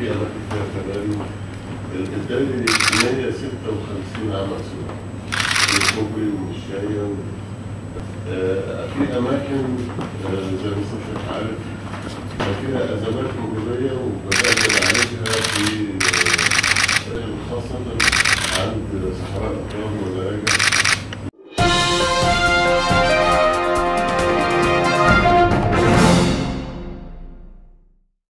في اماكن فيها كباري الدائري 156 عام مسؤول من الكوبري ومن الشايه و- آه، في اماكن آه، زي ما سيادتك عارف كان فيها ازمات مروريه وبدانا نعالجها في آه، خاصه عند صحراء الاقرام والمراجع